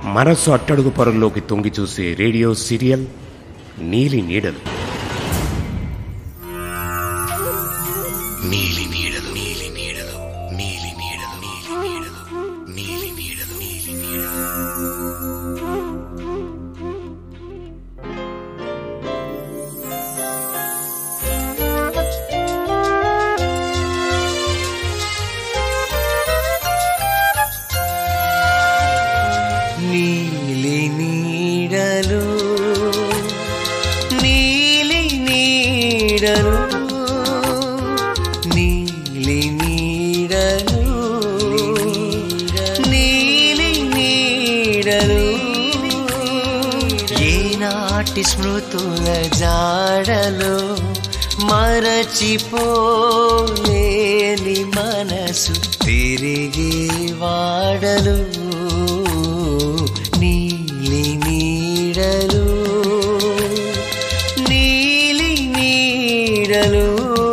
మనస్సు అట్టడుగు పొరల్లోకి తొంగి చూసే రేడియో సీరియల్ నీలి నీడలు నీలి నీడలు నీలి నీడలు నీలి నీడలు నీలి నీడలు నీలి నీడలు నీలి నీడలు నీలి నీడలు నీలి నీడలు నీలి నీడలు నీలి నీడలు ఏనాటి స్మృతుల జాడలో మరచిపోలేని మనసు తిరిగి వాడలు నీలి నీడలు నీలి నీడలు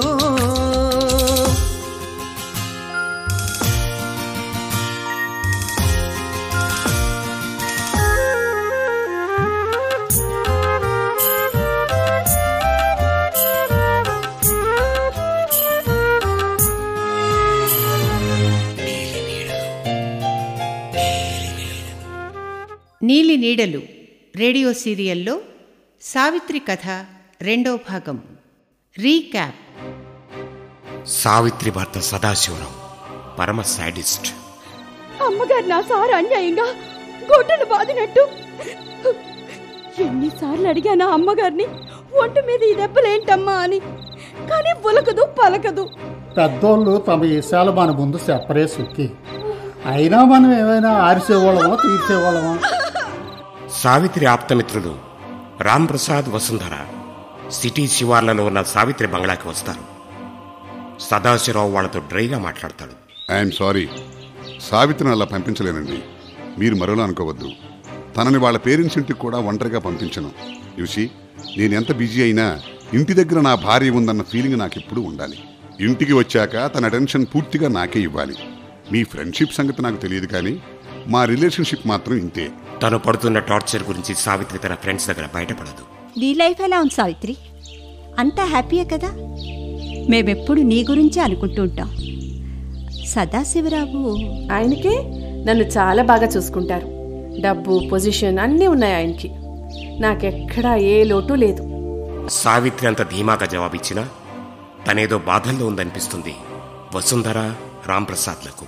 నీలి నీడలు రేడియో సీరియల్లో సావిత్రి కథ రెండో భాగం రీక్యాప్ సావిత్రి భర్త సదాశివరావు పరమ సాడిస్ట్ అమ్మగారు నా సార్ అన్యాయంగా గొడ్డలు బాదినట్టు ఎన్నిసార్లు అడిగానా అమ్మగారిని ఒంటి మీద ఈ దెబ్బలేంటమ్మా అని కానీ పులకదు పలకదు పెద్దోళ్ళు తమ ఈశాల మన ముందు చెప్పరే సుక్కి అయినా మనం ఏమైనా ఆరిసేవాళ్ళమో తీర్చేవాళ్ళమో సావిత్రి ఆప్తమిత్రులు రామ్ ప్రసాద్ వసుంధర సిటీ శివార్లలో ఉన్న సావిత్రి బంగ్లాకి వస్తారు సదాశివరావు వాళ్ళతో డ్రైగా మాట్లాడతాడు ఐఎమ్ సారీ సావిత్రిని అలా పంపించలేనండి మీరు మరోలా అనుకోవద్దు తనని వాళ్ళ పేరెంట్స్ ఇంటికి కూడా ఒంటరిగా పంపించను యూసి నేను ఎంత బిజీ అయినా ఇంటి దగ్గర నా భార్య ఉందన్న ఫీలింగ్ నాకు ఎప్పుడూ ఉండాలి ఇంటికి వచ్చాక తన అటెన్షన్ పూర్తిగా నాకే ఇవ్వాలి మీ ఫ్రెండ్షిప్ సంగతి నాకు తెలియదు కానీ మా రిలేషన్షిప్ మాత్రం ఇంతే తను పడుతున్న టార్చర్ గురించి సావిత్రి తన ఫ్రెండ్స్ దగ్గర బయటపడదు నీ లైఫ్ ఎలా ఉంది సావిత్రి అంతా హ్యాపీయే కదా మేమెప్పుడు నీ గురించే అనుకుంటూ ఉంటాం సదాశివరావు ఆయనకే నన్ను చాలా బాగా చూసుకుంటారు డబ్బు పొజిషన్ అన్నీ ఉన్నాయి ఆయనకి నాకెక్కడా ఏ లోటు లేదు సావిత్రి అంత ధీమాగా జవాబిచ్చినా తనేదో బాధల్లో ఉందనిపిస్తుంది వసుంధర రాంప్రసాద్లకు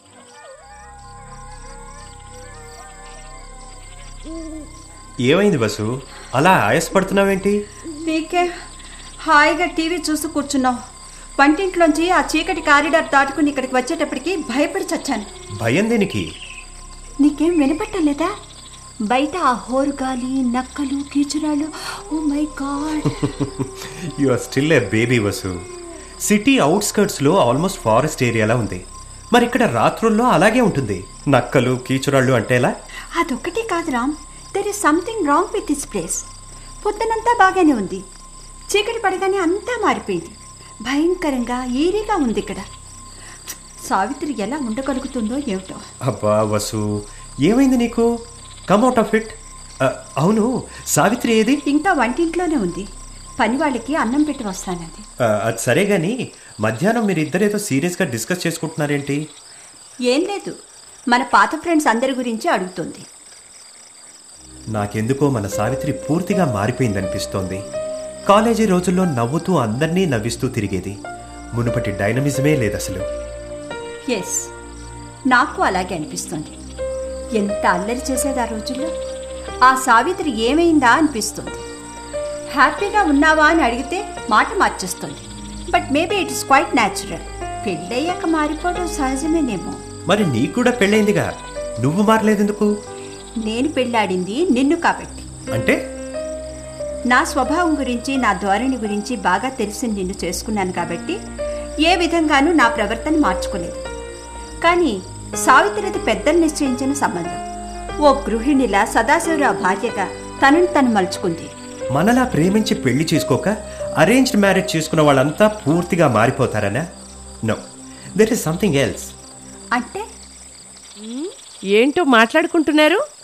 ఏమైంది బసు అలా ఆయాసపడుతున్నావేంటి నీకే హాయిగా టీవీ చూస్తూ కూర్చున్నావు వంటింట్లోంచి ఆ చీకటి కారిడార్ దాటుకుని ఇక్కడికి వచ్చేటప్పటికి భయపడి చచ్చాను భయం దేనికి నీకేం వినపట్టలేదా బయట ఆ హోరుగాలి నక్కలు కీచురాలు oh my God you are still a baby Vasu city అవుట్స్కర్ట్స్లో ఆల్మోస్ట్ ఫారెస్ట్ ఏరియాలా ఉంది మరి ఇక్కడ రాత్రుల్లో అలాగే ఉంటుంది నక్కలు కీచురాళ్ళు అంటే ఎలా అదొక్కటి కాదు Ram there is something wrong with this place పొద్దునంతా బాగానే ఉంది చీకటి పడగానే అంతా మారిపోయింది భయంకరంగా ఏరీగా ఉంది ఇక్కడ సావిత్రి ఎలా ఉండగలుగుతుందో ఏమిటో అబ్బా వసు ఏమైంది నీకు కమ్ అవుట్ ఆఫ్ ఇట్ అవును సావిత్రి ఏది ఇంకా వంటింట్లోనే ఉంది పని వాళ్ళకి అన్నం పెట్టి వస్తానంది ఆ, అది సరే గాని మధ్యాహ్నం మీరు ఇద్దరేదో సీరియస్గా డిస్కస్ చేసుకుంటున్నారేంటి ఏం లేదు మన పాత ఫ్రెండ్స్ అందరి గురించి అడుగుతుంది నాకెందుకో మన సావిత్రి పూర్తిగా మారిపోయిందనిపిస్తోంది కాలేజీ రోజుల్లో నవ్వుతూ అందర్నీ నవ్విస్తూ తిరిగేది మునుపటి డైనమిజమే లేదసలు ఎస్ నాకు అలాగే అనిపిస్తుంది ఎంత అల్లరి చేసేది ఆ రోజుల్లో ఆ సావిత్రి ఏమైందా అనిపిస్తుంది హ్యాపీగా ఉన్నావా అని అడిగితే మాట మార్చేస్తుంది but maybe it is quite natural పెళ్ళయ్యాక మారిపోవడం సహజమేనేమో మరి నీకు కూడా పెళ్ళైందిగా నువ్వు మారలేదెందుకు నేను పెళ్ళాడింది నిన్ను కాబట్టి అంటే నా స్వభావం గురించి నా ధోరణి గురించి బాగా తెలిసి నిన్ను చేసుకున్నాను కాబట్టి ఏ విధంగానూ నా ప్రవర్తన మార్చుకోలేదు కానీ సావిత్రిది పెద్దలు నిశ్చయించిన సంబంధం ఓ గృహిణిలా సదాశివరావు భార్యగా తనని తను మలుచుకుంది మనలా ప్రేమించి పెళ్లి చేసుకోక అరేంజ్డ్ మ్యారేజ్ చేసుకున్న వాళ్ళంతా పూర్తిగా మారిపోతారనా no there is something else అంటే ఏంటో మాట్లాడుకుంటున్నారు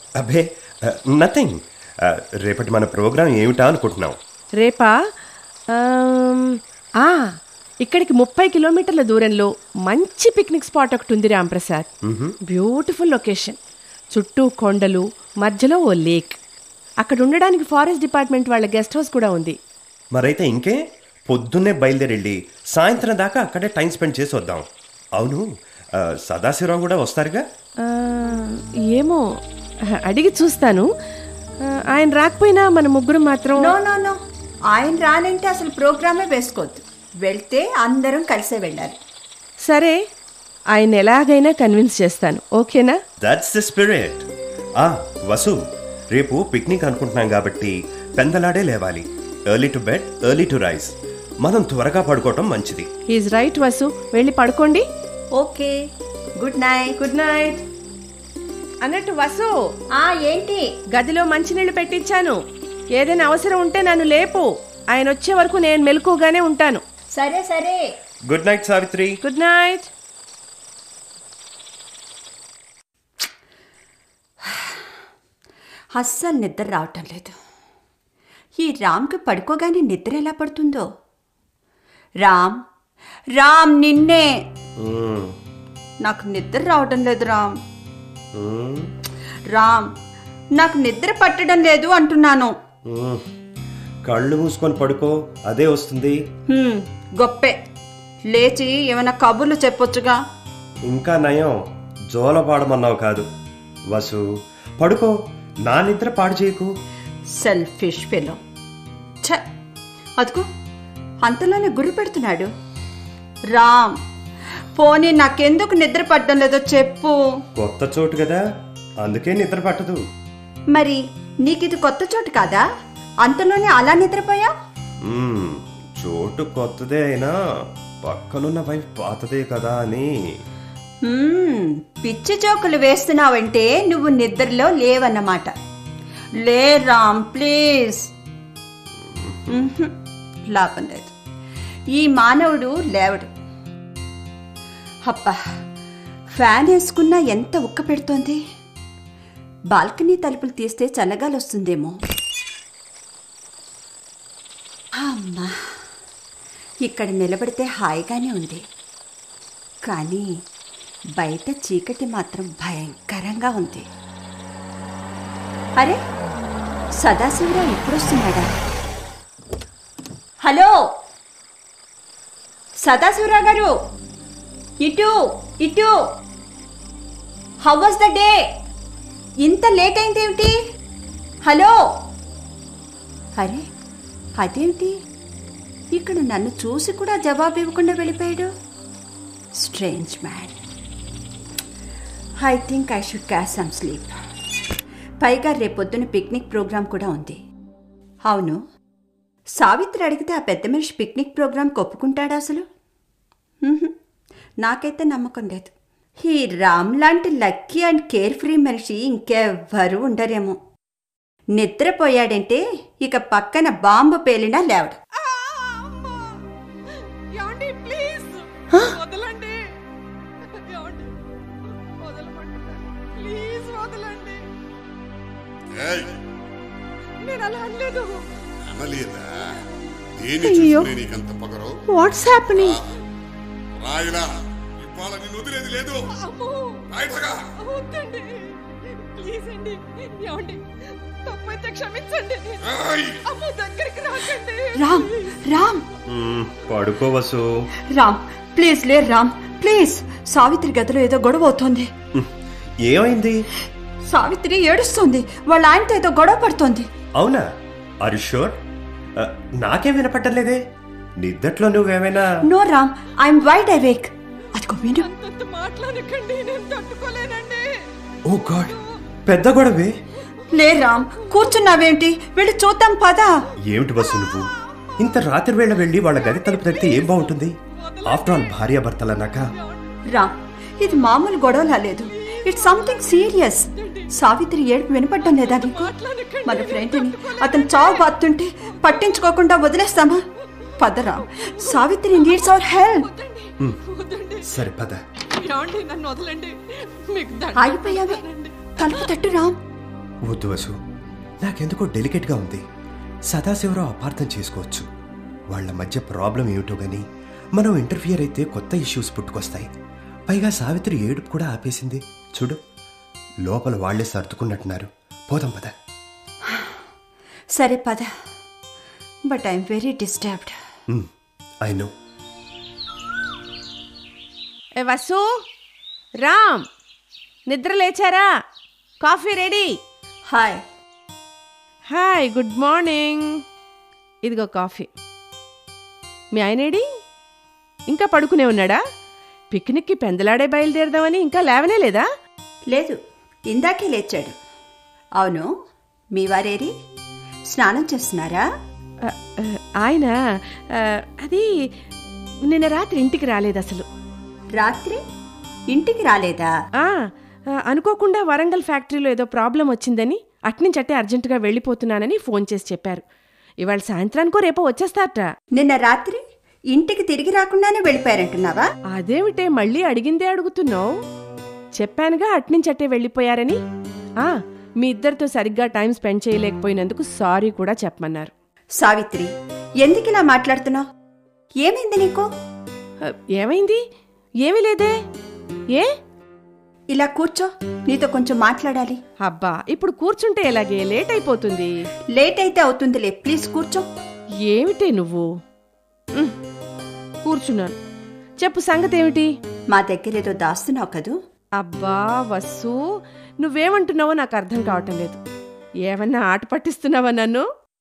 అబ్బే నథింగ్ రేపటి మన ప్రోగ్రాం ఏమిటా అనుకుంటున్నాం రేపా ఆమ్, ఆ, ఇక్కడికి ముప్పై కిలోమీటర్ల దూరంలో మంచి పిక్నిక్ స్పాట్ ఒకటి ఉంది రాంప్రసాద్ బ్యూటిఫుల్ లొకేషన్ చుట్టూ కొండలు మధ్యలో ఓ లేక్ అక్కడ ఉండడానికి ఫారెస్ట్ డిపార్ట్మెంట్ వాళ్ళ గెస్ట్ హౌస్ కూడా ఉంది మరైతే ఇంకే పొద్దున్నే బయలుదేరెళ్ళి సాయంత్రం దాకా అక్కడే టైం స్పెండ్ చేసి వద్దాం అవును ఆ, సదాశివరావు కూడా వస్తారుగా ఆ, ఏమో అడిగి చూస్తాను ఆ, ఆయన రాకపోయినా మన ముగ్గురు మాత్రం నో నో నో ఆయన రానంటే అసలు ప్రోగ్రామే వేసుకోవద్దు వెళ్తే అందరం కలిసే వెళ్ళాలి సరే ఆయన ఎలాగైనా కన్విన్స్ చేస్తాను ఓకేనా దట్స్ ద స్పిరిట్ ఆ వసు రేపు పిక్నిక్ అనుకుంటున్నాం కాబట్టి పెందలాడే లేవాలి early to bed early to rise మనం త్వరగా పడుకోవటం మంచిది ఈజ్ రైట్ వసు వెళ్ళి పడుకోండి okay good night good night అన్నట్టు వసు ఆ ఏంటి గదిలో మంచినీళ్ళు పెట్టించాను ఏదైనా అవసరం ఉంటే నన్ను లేపు ఆయన వచ్చే వరకు నేను మెలకుగానే ఉంటాను సరే సరే good night Savitri good night అస్సలు నిద్ర రావటం లేదు ఈ రామ్కి పడుకోగానే నిద్ర ఎలా పడుతుందో రామ్ రామ్ నిన్నే మ్మ్. నాకు నిద్ర రావటం లేదు రామ్ మ్మ్. రామ్ నాకు నిద్ర పట్టడం లేదు అంటున్నాను మ్మ్. కళ్ళు మూసుకొని పడుకో అదే వస్తుంది హ్మ్, గొప్పే లేచి ఏమైనా కబుర్లు చెప్పొచ్చుగా ఇంకా నయం జోల పాడమన్నావు కాదు వసు పడుకో నా నిద్ర పాడు చేయకు సెల్ఫిష్ ఫెలో ఛ అదుకో అంతలోనే గుర్రు పెడుతున్నాడు రామ్ పోనీ నాకెందుకు నిద్ర పట్టడం లేదో చెప్పు కొత్త చోటు కదా అందుకే నిద్ర పట్టదు మరి నీకిది కొత్త చోటు కాదా అంతలోనే అలా నిద్రపోయా మ్మ్. చోటు కొత్తదే అయినా పక్కనున్న వైఫ్ పాతదే కదా అని హ్మ్, పిచ్చి జోకులు వేస్తున్నావంటే నువ్వు నిద్రలో లేవన్నమాట లే రామ్ ప్లీజ్ మ్మ్హ్మ్, లాభం లేదు ఈ మానవుడు లేవడు అబ్బా ఫ్యాన్ వేసుకున్నా ఎంత ఉక్క పెడుతోంది బాల్కనీ తలుపులు తీస్తే చల్లగాలి వస్తుందేమో అమ్మా ఇక్కడ నిలబడితే హాయిగానే ఉంది కానీ బయట చీకటి మాత్రం భయంకరంగా ఉంది అరే సదాశివరావు ఎప్పుడొస్తున్నాడా హలో సదాశివరావు గారు ఇటు ఇటు హౌ వాజ్ ద డే ఇంత లేట్ అయిందేమిటి హలో అరే అదేమిటి ఇక్కడ నన్ను చూసి కూడా జవాబు ఇవ్వకుండా వెళ్ళిపోయాడు strange man I think I should catch some sleep పైగా రేపొద్దున పిక్నిక్ ప్రోగ్రాం కూడా ఉంది అవును సావిత్రి అడిగితే ఆ పెద్ద మనిషి పిక్నిక్ ప్రోగ్రాంకి ఒప్పుకుంటాడా అసలు మ్మ్హ్మ్. నాకైతే నమ్మకం లేదు ఈ రామ్ లాంటి లక్కీ అండ్ కేర్ ఫ్రీ మనిషి ఇంకెవ్వరూ ఉండరేమో నిద్రపోయాడంటే ఇక పక్కన బాంబు పేలినా లేవడు ఏమండి ప్లీజ్ వదలండి ఏమండి వదలమంటున్నాను ప్లీజ్ వదలండి నేను అలా అనలేదు అనలేదా దేని చూసుకునే నీకంత పొగరు వాట్స్ హ్యాపెనింగ్ రాయిలా ఇవాళ నిన్ను వదిలేది లేదు అమ్మో రాయితగా వద్దండి ప్లీజ్ అండి ఏమండి తప్పైతే క్షమించండి ఏయ్! అమ్మో దగ్గరికి రాకండి రామ్ రామ్ మ్మ్. పడుకో వసు రామ్ ప్లీజ్ లే రామ్ ప్లీజ్ సావిత్రి గదిలో ఏదో గొడవ అవుతోంది మ్మ్. ఏమైంది సావిత్రి ఏడుస్తుంది వాళ్ళ ఆయనతో ఏదో గొడవ పడుతోంది అవునా ఆర్ షూర్ నాకేం వినపట్టలేదే నిద్దట్లో నువ్వేమైనా no Ram I'm wide awake అదిగో విను అంతంత మాట్లాడకండి నేను తట్టుకోలేనండి ఓ గాడ్ పెద్ద గొడవే లే రామ్ కూర్చున్నావేంటి వెళ్ళి చూద్దాం పదా ఏమిటి బస్సు నువ్వు ఇంత రాత్రి వేళ వెళ్ళి వాళ్ళ గది తలుపు తగ్గితే ఏం బాగుంటుంది ఆఫ్టర్ ఆల్ భార్యాభర్తలన్నాక రామ్ ఇది మామూలు గొడవలా లేదు ఇట్స్ సంథింగ్ సీరియస్ సావిత్రి ఏడుపు వినపడ్డం లేదా నీకు మన ఫ్రెండ్ని అతను చావు బాతుంటే పట్టించుకోకుండా వదిలేస్తామా పదరా సావిత్రి నీడ్స్ అవర్ హెల్ప్ సరే పద ఏమండి నన్ను వదలండి మీకు దండం ఆగిపోయావే తలుపు తట్టు రామ్ వద్దు వసు నాకెందుకో డెలికేట్గా ఉంది సదాశివరావు అపార్థం చేసుకోవచ్చు వాళ్ళ మధ్య ప్రాబ్లం ఏమిటో గాని మనం ఇంటర్ఫియర్ అయితే కొత్త ఇష్యూస్ పుట్టుకొస్తాయి పైగా సావిత్రి ఏడుపు కూడా ఆపేసింది చూడు లోపల వాళ్లే సర్దుకున్నట్టున్నారు పోదాం పద సరే పద but I'm very disturbed I know a Vasu Ram నిద్ర లేచారా coffee ready hi hi good morning ఇదిగో కాఫీ మీ ఆయనేడి ఇంకా పడుకునే ఉన్నాడా పిక్నిక్కి పెందలాడే బయలుదేరదామని ఇంకా లేవనే లేదా లేదు ఇందాకే లేచాడు అవును మీ వారేరి స్నానం చేస్తున్నారా ఆ, ఆ, ఆయన ఆ, అది నిన్న రాత్రి ఇంటికి రాలేదు అసలు రాత్రి ఇంటికి రాలేదా ఆ, ఆ, అనుకోకుండా వరంగల్ ఫ్యాక్టరీలో ఏదో ప్రాబ్లం వచ్చిందని అట్నుంచి అట్టే అర్జెంటుగా వెళ్ళిపోతున్నానని ఫోన్ చేసి చెప్పారు ఇవాళ సాయంత్రానికో రేపో వచ్చేస్తారట నిన్న రాత్రి ఇంటికి తిరిగి రాకుండానే వెళ్ళిపోయారంటున్నావా అదేమిటే మళ్ళీ అడిగిందే అడుగుతున్నావు చెప్పానుగా అట్నుంచి అట్టే వెళ్ళిపోయారని ఆ మీ ఇద్దరితో సరిగ్గా టైం స్పెండ్ చేయలేకపోయినందుకు సారీ కూడా చెప్పమన్నారు సావిత్రి ఎందుకు ఇలా మాట్లాడుతున్నావు ఏమైంది నీకు ఆ, ఏమైంది ఏమీ లేదే ఏ ఇలా కూర్చో నీతో కొంచెం మాట్లాడాలి అబ్బా ఇప్పుడు కూర్చుంటే ఎలాగే లేట్ అయిపోతుంది లేట్ అయితే అవుతుందిలే ప్లీజ్ కూర్చో ఏమిటే నువ్వు ఉమ్, కూర్చున్నాను చెప్పు సంగతి ఏమిటి మా దగ్గర ఏదో దాస్తున్నావు కదూ అబ్బా వస్సు నువ్వేమంటున్నావో నాకు అర్థం కావటం లేదు ఏమన్నా ఆట పట్టిస్తున్నావా నన్ను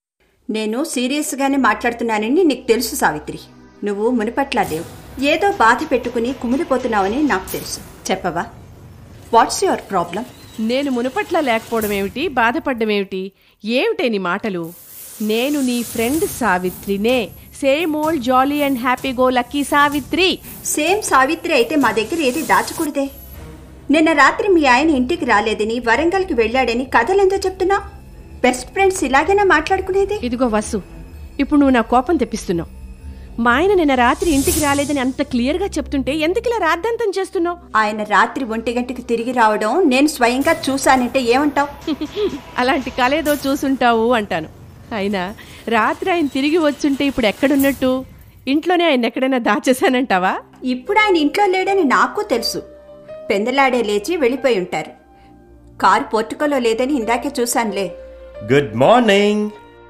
నేను సీరియస్గానే మాట్లాడుతున్నానని నీకు తెలుసు సావిత్రి నువ్వు మునిపట్లా లేవు ఏదో బాధ పెట్టుకుని కుమిలిపోతున్నావని నాకు తెలుసు చెప్పవా వాట్స్ యువర్ ప్రాబ్లం నేను మునుపట్ల లేకపోవడం ఏమిటి బాధపడ్డం ఏమిటి ఏమిటే నీ మాటలు నేను నీ ఫ్రెండ్ సావిత్రినే same old jolly and happy go lucky Savitri same Savitri అయితే మా దగ్గర ఏది దాచకూడదే నిన్న రాత్రి మీ ఆయన ఇంటికి రాలేదని వరంగల్కి వెళ్ళాడని కథలెందో చెప్తున్నావు బెస్ట్ ఫ్రెండ్స్ ఇలాగైనా మాట్లాడుకునేది ఇదిగో వసు ఇప్పుడు నువ్వు నా కోపం తెప్పిస్తున్నావు మా ఆయన నిన్న రాత్రి ఇంటికి రాలేదని అంత క్లియర్గా చెప్తుంటే ఎందుకు ఇలా రాద్ధాంతం చేస్తున్నావు ఆయన రాత్రి ఒంటి గంటకి తిరిగి రావడం నేను స్వయంగా చూశానంటే ఏమంటావు అలాంటి కలేదో చూసుంటావు అంటాను అయినా రాత్రి ఆయన తిరిగి వచ్చుంటే ఇప్పుడు ఎక్కడున్నట్టు ఇంట్లోనే ఆయన ఎక్కడైనా దాచేశానంటావా ఇప్పుడు ఆయన ఇంట్లో లేడని నాకు తెలుసు పెందలాడే లేచి వెళ్ళిపోయి ఉంటారు కారు పోర్టుకోలో లేదని ఇందాకే చూశానులే గుడ్ మార్నింగ్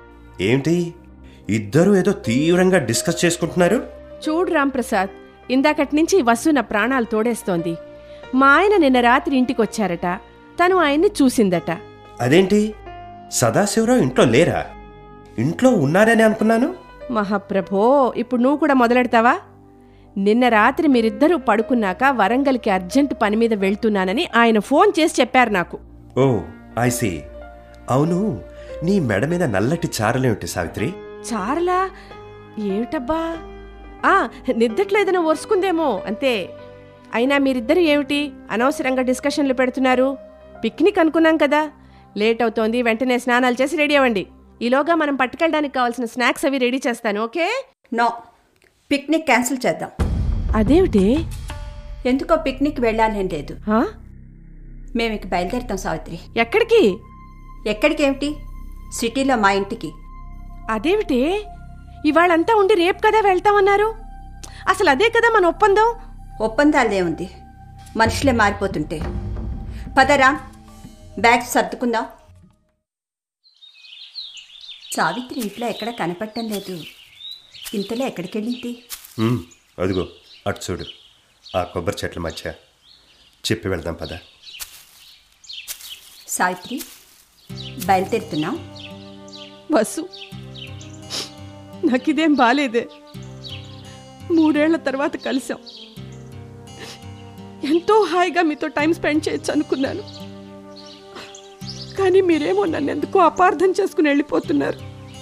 ఏంటి ఇద్దరు ఏదో తీవ్రంగా డిస్కస్ చేసుకుంటున్నారు చూడు రాంప్రసాద్ ఇందాకటి నుంచి వసు నా ప్రాణాలు తోడేస్తోంది మా ఆయన నిన్న రాత్రి ఇంటికి వచ్చారట తను ఆయన్ని చూసిందట అదేంటి సదాశివరావు ఇంట్లో లేరా ఇంట్లో ఉన్నారని అనుకున్నాను మహాప్రభో ఇప్పుడు నువ్వు కూడా మొదలెడతావా నిన్న రాత్రి మీరిద్దరూ పడుకున్నాక వరంగల్కి అర్జెంట్ పని మీద వెళ్తున్నానని ఆయన ఫోన్ చేసి చెప్పారు నాకు ఓ ఐసి అవును నీ మెడ మీద నల్లటి చారలేమిటి సావిత్రి చారలా ఏమిటబ్బా ఆ నిద్దట్లో ఏదైనా ఒరుసుకుందేమో అంతే అయినా మీరిద్దరు ఏమిటి అనవసరంగా డిస్కషన్లు పెడుతున్నారు పిక్నిక్ అనుకున్నాం కదా లేట్ అవుతోంది వెంటనే స్నానాలు చేసి రెడీ అవ్వండి ఈలోగా మనం పట్టుకెళ్ళడానికి కావాల్సిన స్నాక్స్ అవి రెడీ చేస్తాను ఓకే నో పిక్నిక్ క్యాన్సిల్ చేద్దాం అదేమిటి ఎందుకో పిక్నిక్ వెళ్ళాలని లేదు ఆ? మేము ఇక బయలుదేరుతాం సావిత్రి ఎక్కడికి ఎక్కడికేమిటి సిటీలో మా ఇంటికి అదేమిటి ఇవాళంతా ఉండి రేపు కదా వెళ్తామన్నారు అసలు అదే కదా మన ఒప్పందం ఒప్పందాలదే ఉంది మనుషులే మారిపోతుంటే పదరా బ్యాగ్స్ సర్దుకుందాం సావిత్రి ఇంట్లో ఎక్కడ కనపడటం లేదు ఇంతలో ఎక్కడికి వెళ్ళింది ఉమ్, అదిగో అటు చూడు ఆ కొబ్బరి చెట్ల మధ్య చెప్పి వెళ్దాం పద సావిత్రి బయలుదేరుతున్నాం వసు నాకిదేం బాలేదే మూడేళ్ల తర్వాత కలిసాం ఎంతో హాయిగా మీతో టైం స్పెండ్ చేయొచ్చు అనుకున్నాను కానీ మీరేమో నన్ను ఎందుకో అపార్థం చేసుకుని వెళ్ళిపోతున్నారు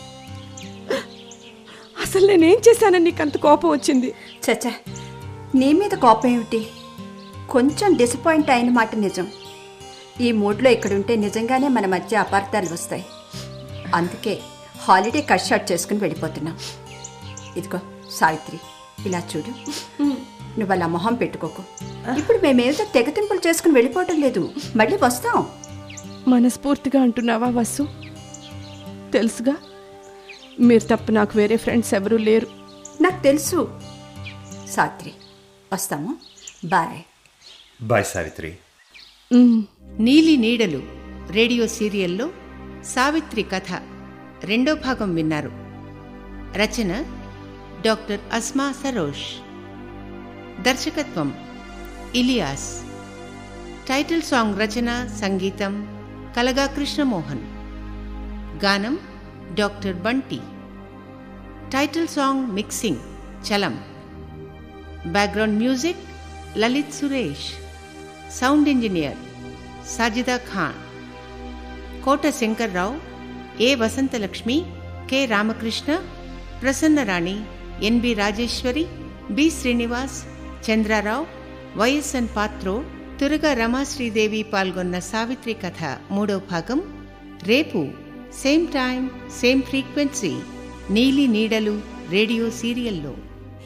అసలు నేనేం చేశానని నీకు అంత కోపం వచ్చింది చచ్చా నీ మీద కోపం ఏమిటి కొంచెం డిసప్పాయింట్ అయిన మాట నిజం ఈ మూడ్లో ఇక్కడుంటే నిజంగానే మన మధ్య అపార్థాలు వస్తాయి అందుకే హాలిడే కట్ షాట్ చేసుకుని వెళ్ళిపోతున్నాం ఇదిగో సావిత్రి ఇలా చూడు నువ్వు అలా మొహం పెట్టుకోకు ఇప్పుడు మేమేదో తెగతింపులు చేసుకుని వెళ్ళిపోవటం లేదు మళ్ళీ వస్తాం మనస్ఫూర్తిగా అంటున్నావా వసు తెలుసుగా మీరు తప్ప నాకు వేరే ఫ్రెండ్స్ ఎవరూ లేరు నాకు తెలుసు సాత్రి వస్తాము బాయ్ బాయ్ సావిత్రి మ్, నీలి నీడలు రేడియో సీరియల్లో సావిత్రి కథ రెండో భాగం విన్నారు రచన డాక్టర్ అస్మా సరోష్ దర్శకత్వం ఇలియాస్ టైటిల్ సాంగ్ రచన సంగీతం కలగా కృష్ణమోహన్ గానం doctor Bunty title song mixing Chalam background music Lalith Suresh sound engineer Sajida Khan Kota Shankarrao A Vasanthalakshmi K Ramakrishna Prasannarani NB Rajeswari B Srinivas Chandrarao YSN Patro Turaga Ramasridevi పాల్గొన్న సావిత్రి కథ మూడో భాగం రేపు సేమ్ టైం సేమ్ ఫ్రీక్వెన్సీ నీలి నీడలు రేడియో సీరియల్లో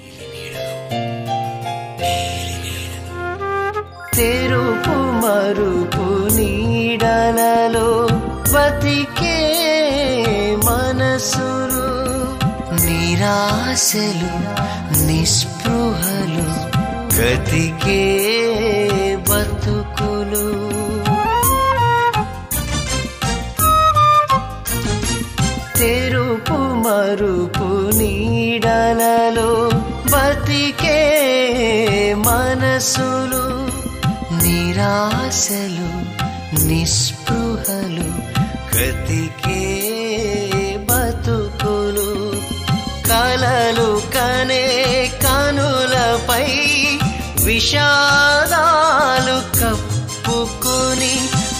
తెరుపు మరుపు నీడలలో బతికే మనసులు నిరాశలు నిస్పృహలు గతికే బతుకులు తెరుపు మరుపు నీడలలో బతికే మనసులు నిరాశలు నిస్పృహలు గతికే బతుకులు కలలు కనే కనులపై విషాదాలు కప్పుకుని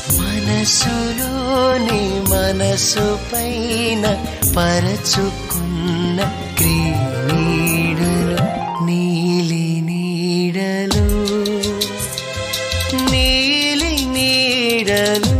మనసులోని మనసు పైన పరచుకున్న క్రీడలు నీలి నీడలు నీలి నీడలు